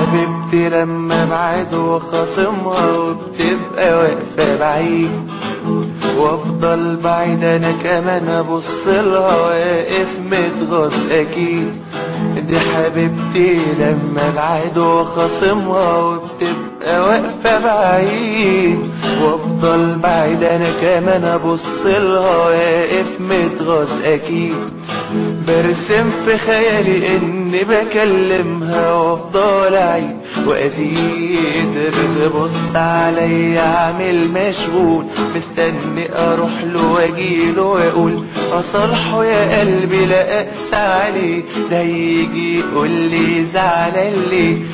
حبيبتي لما ابعد وخاصمها وبتبقى واقفة بعيد وافضل بعيد انا كمان ابص لها واقف متغاظ اكيد دي حبيبتي لما ابعد وخاصمها وبتبقى واقفة بعيد وافضل بعيد انا كمان ابص لها واقف متغاظ اكيد برسم في خيالي اني بكلمها وافضل اعيد وازيد بتبص عليا عامل مشغول مستني اروح له واجيله واقول اصالحه يا قلبي لا اقسى عليه ده يجي يقول لي زعلان ليه